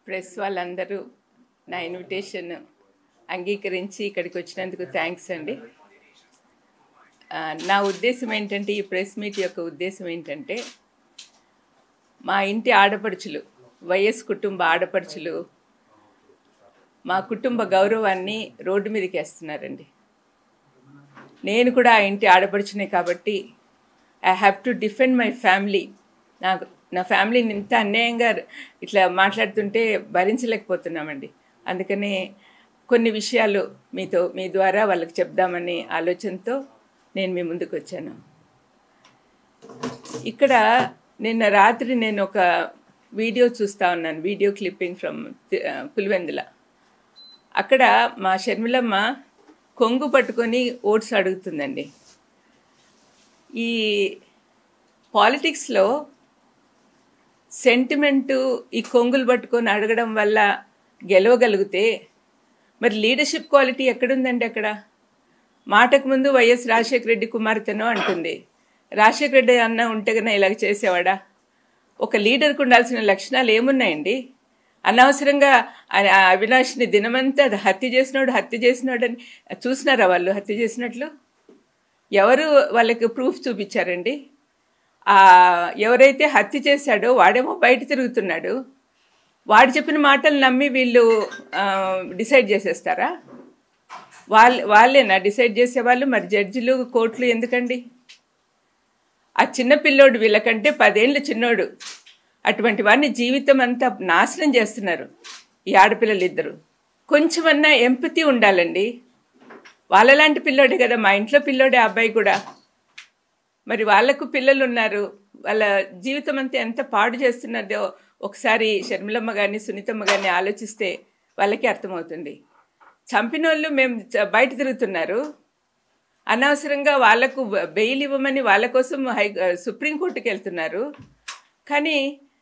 Press వాళ్ళందరూ నా invitation అంగీకరించి ఇక్కడికి వచ్చినందుకు థ్యాంక్స్ అండి ఆ, నా ఉద్దేశం ఏంటంటే ఈ ప్రెస్ మీట్ యొక్క ఉద్దేశం ఏంటంటే మా ఇంటి ఆడపడుచులు వైఎస్ కుటుంబ ఆడపడుచులు మా కుటుంబ గౌరవాన్ని రోడ్డు మీదకి వేస్తున్నారండి నేను కూడా ఆ ఇంటి ఆడపడుచునే కాబట్టి I have to defend my family నాకు నా ఫ్యామిలీని ఇంత అన్యాయంగా ఇట్లా మాట్లాడుతుంటే భరించలేకపోతున్నామండి అందుకనే కొన్ని విషయాలు మీతో మీ ద్వారా వాళ్ళకి చెప్దామనే ఆలోచనతో నేను మీ ముందుకు వచ్చాను ఇక్కడ నిన్న రాత్రి నేను ఒక వీడియో చూస్తా ఉన్నాను వీడియో క్లిప్పింగ్ ఫ్రమ్ పులివెందుల అక్కడ మా షర్మిలమ్మ కొంగు పట్టుకొని ఓట్స్ అడుగుతుందండి ఈ పాలిటిక్స్లో సెంటిమెంటు ఈ కొంగులు పట్టుకొని అడగడం వల్ల గెలవగలిగితే మరి లీడర్షిప్ క్వాలిటీ ఎక్కడుందండి అక్కడ మాటకు ముందు వైఎస్ రాజశేఖర రెడ్డి కుమార్తెనో అంటుంది రాజశేఖర రెడ్డి అన్న ఉంటే కన్నా ఇలాగ చేసేవాడా ఒక లీడర్కి ఉండాల్సిన లక్షణాలు ఏమున్నాయండి అనవసరంగా ఆ- ఆ అవినాష్ని దినమంతా అది హత్య చేసినాడు హత్య చేసినాడు అని చూసినారా వాళ్ళు హత్య చేసినట్లు ఎవరు వాళ్ళకి ప్రూఫ్ చూపించారండి ఆ ఎవరైతే హత్య చేశాడో వాడేమో బయట తిరుగుతున్నాడు వాడు చెప్పిన మాటలు నమ్మి వీళ్ళు డిసైడ్ చేసేస్తారా వాళ్ళ వాళ్ళేనా డిసైడ్ చేసేవాళ్ళు మరి జడ్జిలు కోర్టులు ఎందుకండి ఆ చిన్న పిల్లోడు వీళ్ళకంటే పదేళ్ళు చిన్నోడు అటువంటి వాడిని జీవితం అంతా నాశనం చేస్తున్నారు ఈ ఆడపిల్లలు ఇద్దరు కొంచెమన్నా ఎంపతి ఉండాలండి వాళ్ళలాంటి పిల్లోడే కదా మా ఇంట్లో పిల్లోడే ఆ అబ్బాయి కూడా మరి వాళ్ళకు పిల్లలు ఉన్నారు వాళ్ళ జీవితం అంతా ఎంత పాడు చేస్తున్నదో ఒకసారి షర్మిలమ్మ కానీ సునీతమ్మ కానీ ఆలోచిస్తే వాళ్ళకి అర్థమవుతుంది చంపిన వాళ్ళు మేము చ- బయట తిరుగుతున్నారు అనవసరంగా వాళ్లకు బెయిల్ ఇవ్వమని వాళ్ళ కోసం హై సుప్రీంకోర్టుకి వెళ్తున్నారు కానీ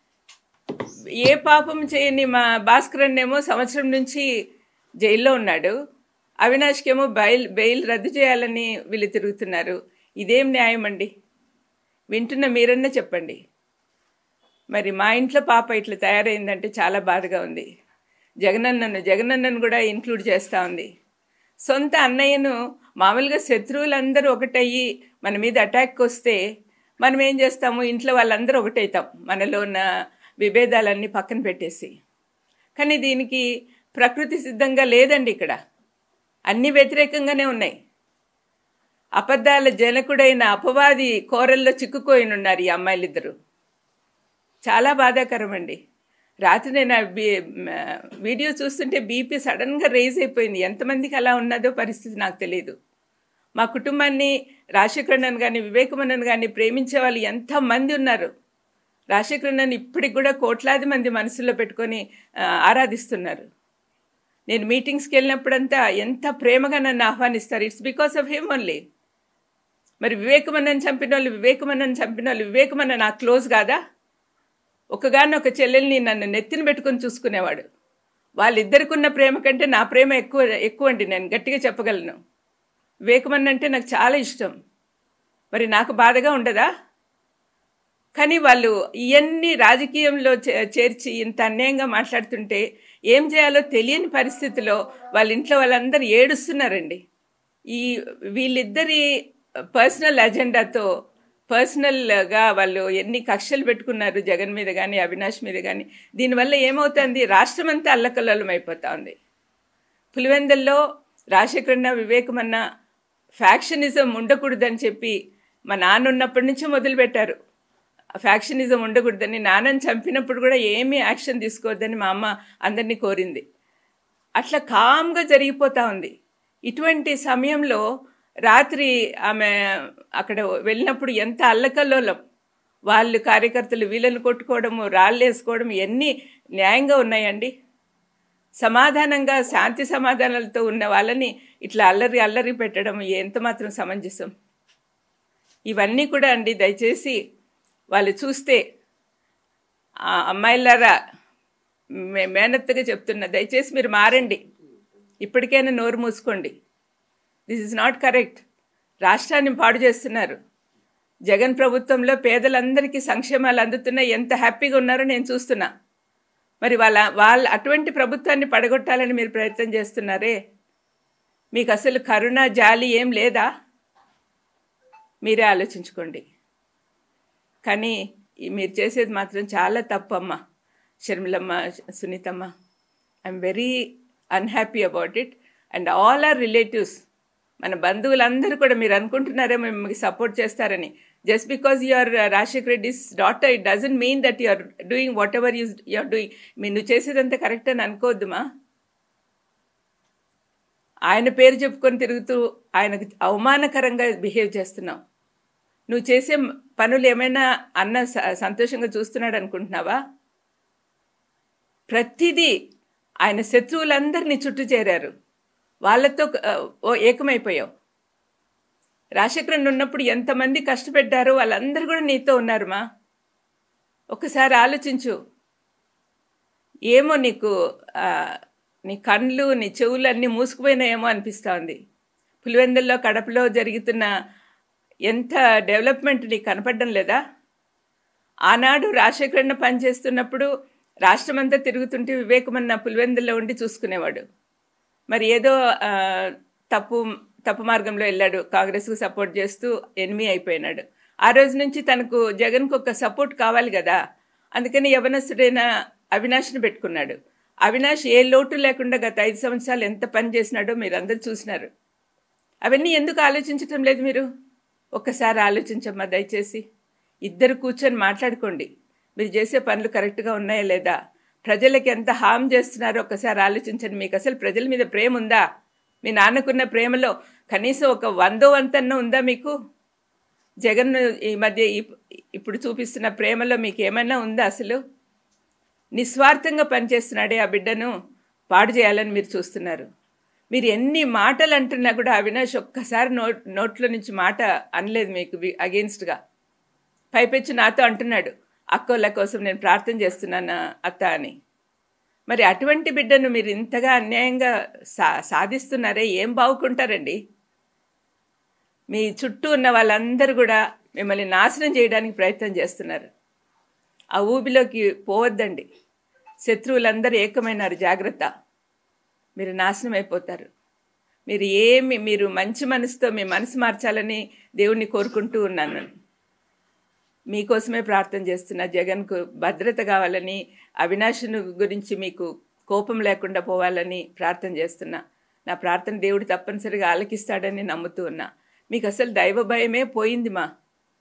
ఏ పాపం చేయని మా భాస్కరన్ ఏమో సంవత్సరం నుంచి జైల్లో ఉన్నాడు అవినాష్కేమో బెయిల్ బెయిల్ రద్దు చేయాలని వీళ్ళు తిరుగుతున్నారు ఇదేం న్యాయం అండి వింటున్న మీరన్నా చెప్పండి మరి మా ఇంట్లో పాప ఇట్లా తయారైందంటే చాలా బాధగా ఉంది జగనన్నను జగనన్నను కూడా ఇంక్లూడ్ చేస్తూ ఉంది సొంత అన్నయ్యను మామూలుగా శత్రువులందరూ ఒకటయ్యి మన మీద అటాక్ వస్తే మనం ఏం చేస్తాము ఇంట్లో వాళ్ళందరూ ఒకటవుతాం మనలో ఉన్న విభేదాలన్నీ పక్కన పెట్టేసి కానీ దీనికి ప్రకృతి సిద్ధంగా లేదండి ఇక్కడ అన్ని వ్యతిరేకంగానే ఉన్నాయి అబద్ధాల జనకుడైన అపవాది కోరల్లో చిక్కుకోయిన ఉన్నారు ఈ అమ్మాయిలిద్దరూ చాలా బాధాకరం అండి రాత్రి నేను ఆ బీ- మ- వీడియో చూస్తుంటే బీపీ సడన్గా రేజ్ అయిపోయింది ఎంతమందికి అలా ఉన్నదో పరిస్థితి నాకు తెలియదు మా కుటుంబాన్ని రాజశేఖరన్నను కానీ వివేకమన్నను కానీ ప్రేమించే వాళ్ళు ఎంతమంది ఉన్నారు రాజశేఖరన్నను ఇప్పటికి కూడా కోట్లాది మంది మనసులో పెట్టుకొని ఆ, ఆరాధిస్తున్నారు నేను మీటింగ్స్కి వెళ్ళినప్పుడంతా ఎంత ప్రేమగా నన్ను ఆహ్వానిస్తారు it's because of him only మరి వివేకమన్నను చంపిన వాళ్ళు వివేకమన్నను చంపిన వాళ్ళు వివేకమన్న నాకు క్లోజ్ కాదా ఒకగానొక ఒక చెల్లెల్ని నన్ను నెత్తిన పెట్టుకొని చూసుకునేవాడు వాళ్ళిద్దరికి ఉన్న ప్రేమ కంటే నా ప్రేమ ఎక్కువ ఎక్కువ అండి నేను గట్టిగా చెప్పగలను వివేకమన్న అంటే నాకు చాలా ఇష్టం మరి నాకు బాధగా ఉండదా కానీ వాళ్ళు ఇవన్నీ రాజకీయంలో చే- చేర్చి ఇంత అన్యాయంగా మాట్లాడుతుంటే ఏం చేయాలో తెలియని పరిస్థితిలో వాళ్ళ ఇంట్లో వాళ్ళందరూ ఏడుస్తున్నారండి ఈ వీళ్ళిద్దరి పర్సనల్ అజెండాతో పర్సనల్గా వాళ్ళు ఎన్ని కక్షలు పెట్టుకున్నారు జగన్ మీద కానీ అవినాష్ మీద కానీ దీనివల్ల ఏమవుతుంది రాష్ట్రం అంతా అల్లకల్లోలం అయిపోతా ఉంది పులివెందల్లో రాజశేఖరన్న వివేకమన్న ఫ్యాక్షనిజం ఉండకూడదని చెప్పి మా నాన్న ఉన్నప్పటి నుంచే మొదలుపెట్టారు ఫ్యాక్షనిజం ఉండకూడదని నాన్నని చంపినప్పుడు కూడా ఏమీ యాక్షన్ తీసుకోవద్దని మా అమ్మ అందరినీ కోరింది అట్లా కామ్గా జరిగిపోతా ఉంది ఇటువంటి సమయంలో రాత్రి ఆమె అక్కడ వెళ్ళినప్పుడు ఎంత అల్లకల్లోలం వాళ్ళు కార్యకర్తలు వీళ్ళని కొట్టుకోవడము రాళ్ళు వేసుకోవడం ఎన్ని న్యాయంగా ఉన్నాయండి సమాధానంగా శాంతి సమాధానాలతో ఉన్న వాళ్ళని ఇట్లా అల్లరి అల్లరి పెట్టడం ఎంత మాత్రం సమంజసం ఇవన్నీ కూడా అండి దయచేసి వాళ్ళు చూస్తే ఆ అమ్మాయిలారా మే మేనత్తగా చెప్తున్నా దయచేసి మీరు మారండి ఇప్పటికైనా నోరు మూసుకోండి దిస్ ఇస్ నాట్ కరెక్ట్ రాష్ట్రాన్ని పాడు చేస్తున్నారు జగన్ ప్రభుత్వంలో పేదలందరికీ సంక్షేమాలు అందుతున్నాయి ఎంత హ్యాపీగా ఉన్నారో నేను చూస్తున్నా మరి వాళ్ళ వాళ్ళ అటువంటి ప్రభుత్వాన్ని పడగొట్టాలని మీరు ప్రయత్నం చేస్తున్నారే మీకు అసలు కరుణ జాలి ఏం లేదా మీరే ఆలోచించుకోండి కానీ ఈ మీరు చేసేది మాత్రం చాలా తప్పు అమ్మ Sharmilamma Sunithamma I'm very unhappy about it and all our relatives మన బంధువులందరూ కూడా మీరు అనుకుంటున్నారే మేము మీకు సపోర్ట్ చేస్తారని just because you're Rajasekhar Reddy's daughter it doesn't mean that you're doing what ever use you're doing మీరు నువ్వు చేసేదంతా కరెక్ట్ అని అనుకోవద్దుమా ఆయన పేరు చెప్పుకొని తిరుగుతూ ఆయనకు అవమానకరంగా బిహేవ్ చేస్తున్నావు నువ్వు చేసే పనులు ఏమైనా అన్న స- సంతోషంగా చూస్తున్నాడు అనుకుంటున్నావా ప్రతిదీ ఆయన శత్రువులందరినీ చుట్టూ చేరారు వాళ్ళతో ఆ, ఓ ఏకమైపోయావు రాజశేఖరన్ ఉన్నప్పుడు ఎంతమంది కష్టపెట్టారో వాళ్ళందరూ కూడా నీతో ఉన్నారు మా ఒకసారి ఆలోచించు ఏమో నీకు ఆ, నీ కళ్ళు నీ చెవులు అన్నీ మూసుకుపోయినాయేమో అనిపిస్తూ ఉంది పులివెందుల్లో కడపలో జరుగుతున్న ఎంత డెవలప్మెంట్ నీకు కనపడడం లేదా ఆనాడు రాజశేఖరన్న పనిచేస్తున్నప్పుడు రాష్ట్రమంతా తిరుగుతుంటే వివేకమన్న పులివెందుల్లో ఉండి చూసుకునేవాడు మరి ఏదో ఆ, తప్పు తప్పు మార్గంలో వెళ్ళాడు కాంగ్రెస్కు సపోర్ట్ చేస్తూ ఎనిమి అయిపోయినాడు ఆ రోజు నుంచి తనకు జగన్కు ఒక సపోర్ట్ కావాలి కదా అందుకని యవనస్తుడైన అవినాష్ని పెట్టుకున్నాడు అవినాష్ ఏ లోటు లేకుండా గత ఐదు సంవత్సరాలు ఎంత పని చేసినాడో మీరు అందరు చూసినారు అవన్నీ ఎందుకు ఆలోచించటం లేదు మీరు ఒక్కసారి ఆలోచించమ్మా దయచేసి ఇద్దరు కూర్చొని మాట్లాడుకోండి మీరు చేసే పనులు కరెక్ట్గా ఉన్నాయా లేదా ప్రజలకి ఎంత హామ్ చేస్తున్నారో ఒక్కసారి ఆలోచించండి మీకు అసలు ప్రజల మీద ప్రేమ ఉందా మీ నాన్నకున్న ప్రేమలో కనీసం ఒక వందో వంతన్న ఉందా మీకు జగన్ ఈ మధ్య ఇప్- ఇప్పుడు చూపిస్తున్న ప్రేమలో మీకు ఏమైనా ఉందా అసలు నిస్వార్థంగా పనిచేస్తున్నాడే ఆ బిడ్డను పాడు చేయాలని మీరు చూస్తున్నారు మీరు ఎన్ని మాటలు అంటున్నా కూడా అవినాష్ ఒక్కసారి నోట్ నోట్లో నుంచి మాట అనలేదు మీకు అగెన్స్ట్గా పైపెచ్చి నాతో అంటున్నాడు అక్కోళ్ళ కోసం నేను ప్రార్థన చేస్తున్నాను అత్త అని మరి అటువంటి బిడ్డను మీరు ఇంతగా అన్యాయంగా సా సాధిస్తున్నారే ఏం బాగుకుంటారండి మీ చుట్టూ ఉన్న వాళ్ళందరూ కూడా మిమ్మల్ని నాశనం చేయడానికి ప్రయత్నం చేస్తున్నారు ఆ ఊబిలోకి పోవద్దండి శత్రువులందరూ ఏకమైనారు జాగ్రత్త మీరు నాశనం అయిపోతారు మీరు ఏమి మీరు మంచి మనసుతో మీ మనసు మార్చాలని దేవుణ్ణి కోరుకుంటూ ఉన్నాను మీకోసమే ప్రార్థన చేస్తున్నా జగన్కు భద్రత కావాలని అవినాశుని గురించి మీకు కోపం లేకుండా పోవాలని ప్రార్థన చేస్తున్నా నా ప్రార్థన దేవుడు తప్పనిసరిగా ఆలకిస్తాడని నమ్ముతూ ఉన్నా మీకు అసలు దైవ భయమే పోయింది మా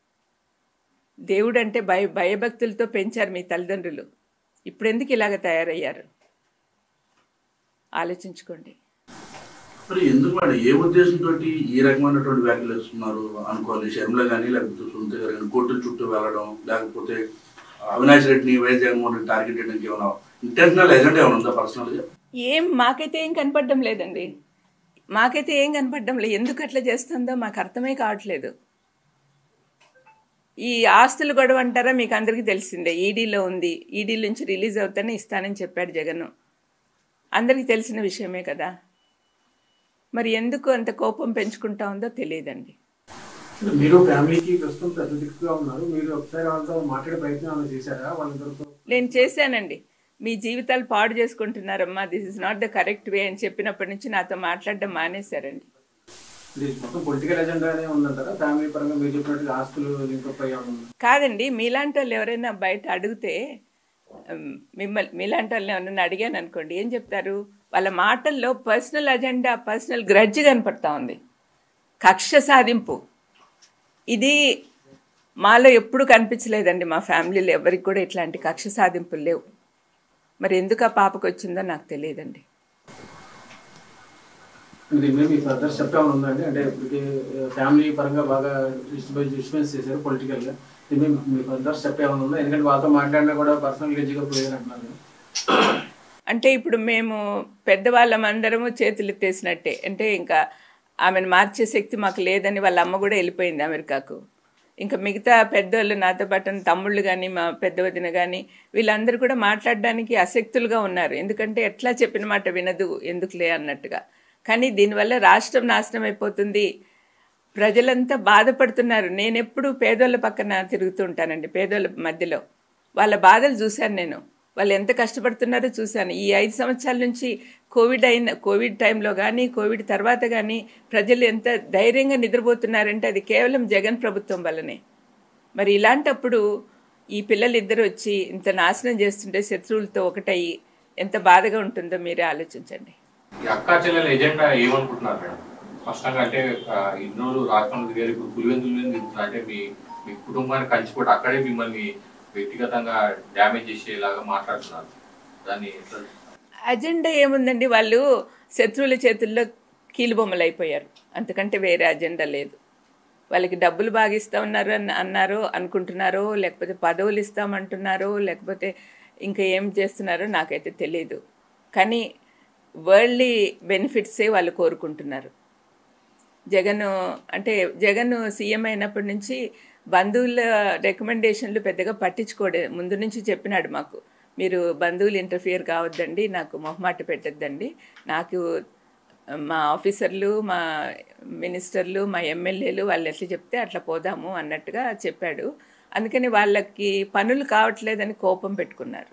దేవుడు అంటే భయ భయభక్తులతో పెంచారు మీ తల్లిదండ్రులు ఇప్పుడు ఎందుకు ఇలాగ తయారయ్యారు ఆలోచించుకోండి మరి ఎందుకు మేడం ఏ ఉద్దేశంతో ఈ రకమైనటువంటి వ్యాఖ్యలు వేస్తున్నారు అనుకోవాలి షర్మిల కానీ లేకపోతే సునీత గారు కానీ కోర్టుల చుట్టూ వెళ్ళడం లేకపోతే అవినాష్ రెడ్డిని వైఎస్ జగన్మోహన్ రెడ్డి టార్గెట్ చేయడానికి ఏమైనా ఇంటెన్షనల్ ఎజెండా ఏమైనా ఉందా పర్సనల్గా ఏం మాకైతే ఏం కనపడడం లేదండి మాకైతే ఏం కనపడడం లేదు ఎందుకు అట్లా చేస్తుందో మాకు అర్థమే కావట్లేదు ఈ ఆస్తులు గొడవ అంటారా మీకు అందరికీ తెలిసిందే ఈడీలో ఉంది ఈడీ నుంచి రిలీజ్ అవుతానే ఇస్తానని చెప్పాడు జగన్ అందరికీ తెలిసిన విషయమే కదా మరి ఎందుకు అంత కోపం పెంచుకుంటా ఉందో తెలియదండి అంటే మీరు ఫ్యామిలీకి ప్రస్తుతం పెద్ద దిక్కుగా ఉన్నారు మీరు ఒకసారి వాళ్ళతో మాట్లాడే ప్రయత్నం ఏమైనా చేశారా వాళ్ళందరితో నేను చేశానండి మీ జీవితాలు పాడు చేసుకుంటున్నారమ్మా this is not the correct way అని చెప్పినప్పటి నుంచి నాతో మాట్లాడడం మానేశారండి ఇది మొత్తం పొలిటికల్ ఎజెండానే ఉందంటారా ఫ్యామిలీ పరంగా మీరు చెప్పినట్టు ఆస్తులు లింకప్ అయ్యి ఏమైనా ఉందా? కాదండి మీలాంటి వాళ్ళు ఎవరైనా బయట అడిగితే ఉమ్, మిమ్మల్ని మీలాంటి వాళ్ళని ఎవరైనా అడిగాను అనుకోండి ఏం చెప్తారు వాళ్ళ మాటల్లో పర్సనల్ అజెండా పర్సనల్ గ్రడ్జ్ కనపడతా ఉంది కక్ష సాధింపు ఇది మాలో ఎప్పుడు కనిపించలేదండి మా ఫ్యామిలీలో ఎవరికి కూడా ఇట్లాంటి కక్ష సాధింపులు లేవు మరి ఎందుకు ఆ పాపకు వచ్చిందో నాకు తెలియదండి దీని మీద మీ ఫర్దర్ స్టెప్ ఏమైనా ఉందండి అంటే ఇప్పటికి ఫ్యామిలీ పరంగా బాగా డిస్టర్బెన్స్ చేశారు పొలిటికల్ గా దీని మీద మీ ఫర్దర్ స్టెప్ ఏమైనా ఉందా ఎందుకంటే వాళ్ళతో మాట్లాడినా కూడా పర్సనల్ గెజ్జిగా పోయారు అంటున్నారు కదా. అంటే ఇప్పుడు మేము పెద్దవాళ్ళం అందరము చేతులు ఎత్తేసినట్టే అంటే ఇంకా ఆమెను మార్చే శక్తి మాకు లేదని వాళ్ళ అమ్మ కూడా వెళ్ళిపోయింది అమెరికాకు ఇంకా మిగతా పెద్దోళ్ళు నాతో పాటు ఉన్న తమ్ముళ్ళు కానీ మా పెద్ద వదిన కానీ వీళ్ళందరూ కూడా మాట్లాడడానికి అశక్తులుగా ఉన్నారు ఎందుకంటే ఎట్లా చెప్పిన మాట వినదు ఎందుకులే అన్నట్టుగా కానీ దీనివల్ల రాష్ట్రం నాశనం అయిపోతుంది ప్రజలంతా బాధపడుతున్నారు నేను ఎప్పుడు పేదోళ్ళ పక్కన తిరుగుతూ ఉంటానండి పేదోళ్ళ మధ్యలో వాళ్ళ బాధలు చూశాను నేను వాళ్ళు ఎంత కష్టపడుతున్నారో చూశాను ఈ ఐదు సంవత్సరాల నుంచి కోవిడ్ అయిన కోవిడ్ టైంలో కానీ కోవిడ్ తర్వాత కానీ ప్రజలు ఎంత ధైర్యంగా నిద్రపోతున్నారంటే అది కేవలం జగన్ ప్రభుత్వం వల్లనే మరి ఇలాంటప్పుడు ఈ పిల్లలు ఇద్దరు వచ్చి ఇంత నాశనం చేస్తుంటే శత్రువులతో ఒకటయ్యి ఎంత బాధగా ఉంటుందో మీరే ఆలోచించండి ఈ అక్కా చెల్లెల ఎజెండా ఏమనుకుంటున్నారు మేడం స్పష్టంగా అంటే ఆ, ఇన్ని రోజులు రాజమండ్రి గారు ఇప్పుడు పులివెందులు మీద తిరుగుతున్నారు అంటే మీ మీ కుటుంబాన్ని కలిసిపోయి అక్కడే మిమ్మల్ని వ్యక్తిగతంగా డ్యామేజ్ చేసేలాగా మాట్లాడుతున్నారు దాన్ని ఎట్లా అజెండా ఏముందండి వాళ్ళు శత్రువుల చేతుల్లో కీలుబొమ్మలు అయిపోయారు అంతకంటే వేరే అజెండా లేదు వాళ్ళకి డబ్బులు బాగా ఇస్తామన్నారు అన్న అన్నారో అనుకుంటున్నారో లేకపోతే పదవులు ఇస్తామంటున్నారో లేకపోతే ఇంకా ఏం చేస్తున్నారో నాకైతే తెలియదు కానీ వరల్డ్లీ బెనిఫిట్సే వాళ్ళు కోరుకుంటున్నారు జగన్ అంటే జగన్ సీఎం అయినప్పటి నుంచి బంధువుల రికమెండేషన్లు పెద్దగా పట్టించుకోడే ముందు నుంచి చెప్పినాడు మాకు మీరు బంధువులు ఇంటర్ఫియర్ కావద్దండి నాకు మొహమాట పెట్టద్దండి నాకు మా ఆఫీసర్లు మా మినిస్టర్లు మా ఎమ్మెల్యేలు వాళ్ళు ఎట్లా చెప్తే అట్లా పోదాము అన్నట్టుగా చెప్పాడు అందుకని వాళ్ళకి పనులు కావట్లేదని కోపం పెట్టుకున్నారు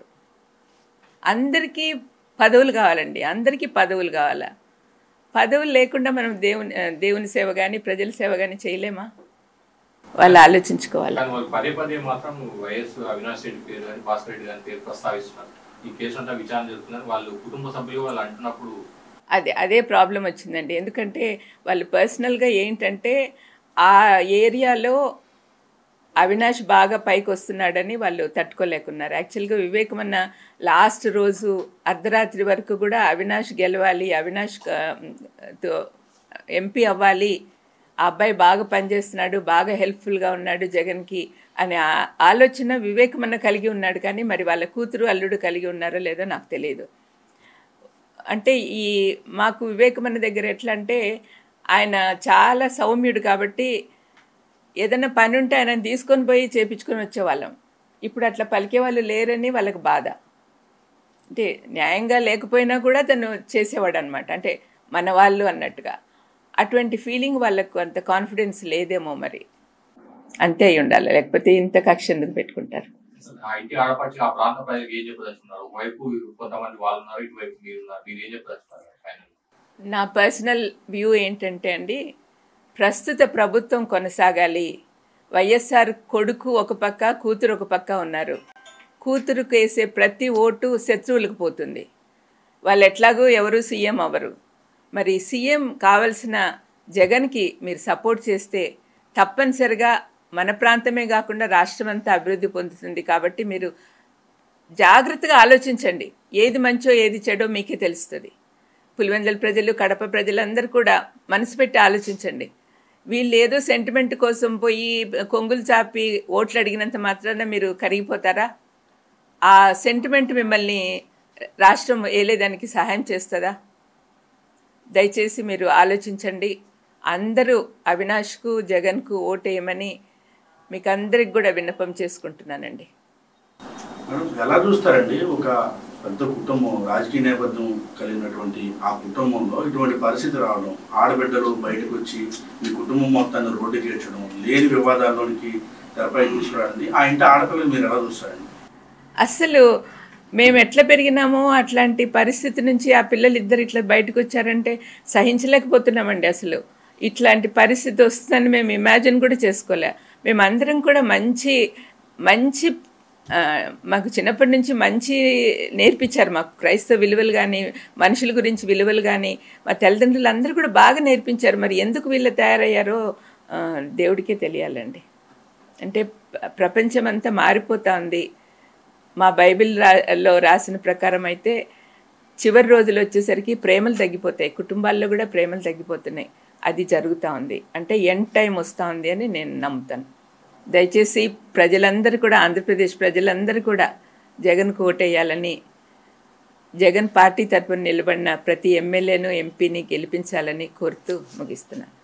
అందరికీ పదవులు కావాలండి అందరికీ పదవులు కావాలా పదవులు లేకుండా మనం దేవుని దేవుని సేవ కానీ ప్రజల సేవ కానీ చేయలేమా వాళ్ళు ఆలోచించుకోవాలి కానీ వాళ్ళు పదే పదే మాత్రం వైఎస్ అవినాష్ రెడ్డి పేరు కానీ భాస్కర్ రెడ్డి గారి పేరు ప్రస్తావిస్తున్నారు ఈ కేసు అంతా విచారణ జరుగుతున్నారు వాళ్ళు కుటుంబ సభ్యులు వాళ్ళు అంటున్నప్పుడు అదే అదే ప్రాబ్లం వచ్చిందండి ఎందుకంటే వాళ్ళు పర్సనల్గా ఏంటంటే ఆ ఏరియాలో అవినాష్ బాగా పైకి వస్తున్నాడని వాళ్ళు తట్టుకోలేకున్నారు యాక్చువల్గా వివేకమన్న లాస్ట్ రోజు అర్ధరాత్రి వరకు కూడా అవినాష్ గెలవాలి అవినాష్ ఆ, తో ఎంపీ అవ్వాలి ఆ అబ్బాయి బాగా పనిచేస్తున్నాడు బాగా హెల్ప్ఫుల్గా ఉన్నాడు జగన్కి అనే ఆ- ఆలోచన వివేకమన్న కలిగి ఉన్నాడు కానీ మరి వాళ్ళ కూతురు అల్లుడు కలిగి ఉన్నారో లేదో నాకు తెలియదు అంటే ఈ మాకు వివేకమన్న దగ్గర ఎట్లా అంటే ఆయన చాలా సౌమ్యుడు కాబట్టి ఏదైనా పని ఉంటే ఆయన తీసుకొని పోయి చేపించుకొని వచ్చేవాళ్ళం ఇప్పుడు అట్లా పలికే వాళ్ళు లేరని వాళ్ళకి బాధ అంటే న్యాయంగా లేకపోయినా కూడా తను చేసేవాడు అనమాట అంటే మన వాళ్ళు అన్నట్టుగా అటువంటి ఫీలింగ్ వాళ్ళకు అంత కాన్ఫిడెన్స్ లేదేమో మరి అంతే అయి ఉండాలి లేకపోతే ఇంత కక్ష ఎందుకు పెట్టుకుంటారు అసలు ఆ ఇంటి ఆడపడిచి ఆ ప్రాంత ప్రజలకు ఏం చెప్పదలుచుకున్నారు ఒకవైపు కొంతమంది వాళ్ళు ఉన్నారు ఇటువైపు మీరు ఉన్నారు మీరు ఏం చెప్పదలుచుకున్నారు ఫైనల్ నా పర్సనల్ వ్యూ ఏంటంటే అండి ప్రస్తుత ప్రభుత్వం కొనసాగాలి వైఎస్ఆర్ కొడుకు ఒక పక్క కూతురు ఒక పక్క ఉన్నారు కూతురుకు వేసే ప్రతి ఓటు శత్రువులకు పోతుంది వాళ్ళు ఎట్లాగూ ఎవరు సీఎం అవ్వరు మరి సీఎం కావలసిన జగన్కి మీరు సపోర్ట్ చేస్తే తప్పనిసరిగా మన ప్రాంతమే కాకుండా రాష్ట్రం అంతా అభివృద్ధి పొందుతుంది కాబట్టి మీరు జాగ్రత్తగా ఆలోచించండి ఏది మంచో ఏది చెడో మీకే తెలుస్తుంది పులివెందుల ప్రజలు కడప ప్రజలందరూ కూడా మనసు పెట్టి ఆలోచించండి వీళ్ళు ఏదో సెంటిమెంట్ కోసం పోయి కొంగులు చాపి ఓట్లు అడిగినంత మాత్రాన మీరు కరిగిపోతారా ఆ సెంటిమెంట్ మిమ్మల్ని రాష్ట్రం ఏలేదానికి సహాయం చేస్తుందా దయచేసి మీరు ఆలోచించండి అందరూ అవినాష్కు జగన్కు ఓటేయమని మీకు అందరికి కూడా విన్నపం చేసుకుంటున్నానండి మేడం ఎలా చూస్తారండి ఒక పెద్ద కుటుంబం రాజకీయ నేపథ్యం కలిగినటువంటి ఆ కుటుంబంలో ఇటువంటి పరిస్థితి రావడం ఆడబిడ్డలు బయటకు వచ్చి మీ కుటుంబం మొత్తాన్ని రోడ్డుకి ఏడ్చడం లేని వివాదాల్లోనికి తెరపై తీసుకురావడం ఆ ఇంటి ఆడపిల్లలు మీరు ఎలా చూస్తారండి అస్సలు మేము ఎట్లా పెరిగినామో అట్లాంటి పరిస్థితి నుంచి ఆ పిల్లలు ఇద్దరు ఇట్లా బయటకు వచ్చారంటే సహించలేకపోతున్నామండి అసలు ఇట్లాంటి పరిస్థితి వస్తుందని మేము ఇమాజిన్ కూడా చేసుకోలే మేమందరం కూడా మంచి మంచి ఆ, మాకు చిన్నప్పటి నుంచి మంచి నేర్పించారు మాకు క్రైస్తవ విలువలు కానీ మనుషుల గురించి విలువలు కానీ మా తల్లిదండ్రులు అందరూ కూడా బాగా నేర్పించారు మరి ఎందుకు వీళ్ళు తయారయ్యారో ఆ, దేవుడికే తెలియాలండి అంటే ప్ర- ప్రపంచం అంతా మారిపోతా ఉంది మా బైబిల్ రా లో రాసిన ప్రకారం అయితే చివరి రోజులు వచ్చేసరికి ప్రేమలు తగ్గిపోతాయి కుటుంబాల్లో కూడా ప్రేమలు తగ్గిపోతున్నాయి అది జరుగుతూ ఉంది అంటే ఎండ్ టైం వస్తూ ఉంది అని నేను నమ్ముతాను దయచేసి ప్రజలందరూ కూడా ఆంధ్రప్రదేశ్ ప్రజలందరూ కూడా జగన్కు ఓటేయాలని జగన్ పార్టీ తరపున నిలబడిన ప్రతి ఎమ్మెల్యేను ఎంపీని గెలిపించాలని కోరుతూ ముగిస్తున్నాను